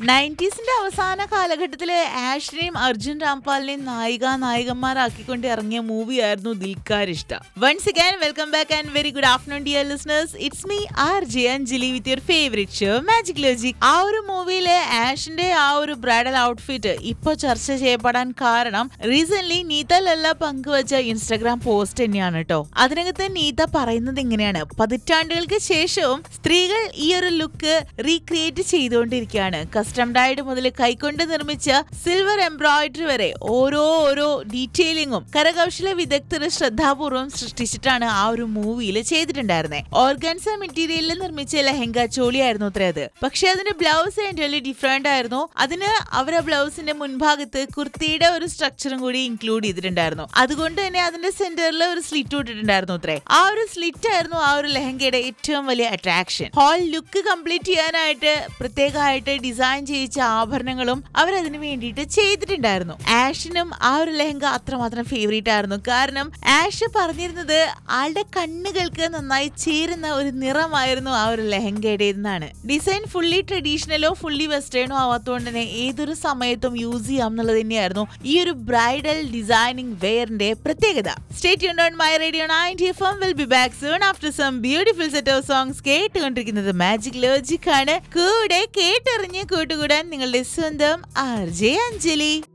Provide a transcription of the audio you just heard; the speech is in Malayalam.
നയൻറ്റീസിന്റെ അവസാന കാലഘട്ടത്തില് ആഷിനെയും അർജുൻ രാംപാലിനെയും നായിക നായകന്മാരാക്കിക്കൊണ്ട് ഇറങ്ങിയ മൂവിയായിരുന്നു ദിൽക്കാരിഷ്ട once again welcome back and very good afternoon dear listeners it's me R J Anjali with your favourite show magic logic ആ ഒരു മൂവിയിലെ ആഷിന്റെ ആ ഒരു ബ്രൈഡൽ ഔട്ട്ഫിറ്റ് ഇപ്പൊ ചർച്ച ചെയ്യപ്പെടാൻ കാരണം റീസെന്റ് നീത ലല്ല പങ്കുവച്ച ഇൻസ്റ്റാഗ്രാം പോസ്റ്റ് തന്നെയാണ് കേട്ടോ അതിനകത്ത് നീത പറയുന്നത് ഇങ്ങനെയാണ് പതിറ്റാണ്ടുകൾക്ക് ശേഷവും സ്ത്രീകൾ ഈ ഒരു ലുക്ക് റീക്രിയേറ്റ് ചെയ്തുകൊണ്ടിരിക്കുകയാണ് കസ്റ്റം ഡൈഡ് മുതൽ കൈകൊണ്ട് നിർമ്മിച്ച സിൽവർ എംബ്രോയിഡറി വരെ ഓരോ ഓരോ ഡീറ്റെയിലിങ്ങും കരകൗശല വിദഗ്ധർ ശ്രദ്ധാപൂർവം സൃഷ്ടിച്ചിട്ടാണ് ആ ഒരു മൂവിയിൽ ചെയ്തിട്ടുണ്ടായിരുന്നത് ഓർഗൻസ മെറ്റീരിയലിൽ നിർമ്മിച്ച ലെഹങ്ക ചോളിയായിരുന്നു അത്ര അത് പക്ഷെ അതിന്റെ ബ്ലൗസ് എൻറ്റലി ഡിഫറെന്റ് ആയിരുന്നു അതിന് അവരെ ബ്ലൗസിന്റെ മുൻഭാഗത്ത് കുർത്തിയുടെ ഒരു സ്ട്രക്ചറും കൂടി ഇൻക്ലൂഡ് ചെയ്തിട്ടുണ്ടായിരുന്നു അതുകൊണ്ട് തന്നെ അതിന്റെ സെന്ററിൽ ഒരു സ്ലിറ്റ് ഇട്ടിട്ടുണ്ടായിരുന്നു അത്രേ ആ ഒരു സ്ലിറ്റ് ആയിരുന്നു ആ ഒരു ലെഹങ്കയുടെ ഏറ്റവും വലിയ അട്രാക്ഷൻ ഹോൾ ലുക്ക് കംപ്ലീറ്റ് ചെയ്യാനായിട്ട് പ്രത്യേകമായിട്ട് ഡിസൈൻ ചെയ്യിച്ച ആഭരണങ്ങളും അവരതിനു വേണ്ടിയിട്ട് ചെയ്തിട്ടുണ്ടായിരുന്നു ആഷിനും ആ ഒരു ലെഹങ്ക അത്രമാത്രം ഫേവറേറ്റ് ആയിരുന്നു കാരണം ആഷ് പറഞ്ഞിരുന്നത് ആളുടെ കണ്ണുകൾക്ക് നന്നായി ചേരുന്ന ഒരു നിറമായിരുന്നു ആ ഒരു ലെഹങ്കയുടേതെന്നാണ് ഡിസൈൻ ഫുള്ളി ട്രഡീഷണലോ ഫുള്ളി വെസ്റ്റേണോ ആവാത്തതുകൊണ്ട് തന്നെ ഏതൊരു സമയത്തും യൂസ് ചെയ്യാം എന്നുള്ളത് തന്നെയായിരുന്നു ഈ ഒരു ബ്രൈഡൽ ഡിസൈനിങ് വെയറിന്റെ പ്രത്യേകത stay on my radio ninety F M will be back soon after some beautiful set of songs കേട്ടുകൊണ്ടിരിക്കുന്നത് മാജിക് ലോജിക് ആണ് കൂടെ കേട്ടറിഞ്ഞ് കൂട്ടുകൂടാൻ നിങ്ങളുടെ സ്വന്തം ആർ ജെ അഞ്ജലി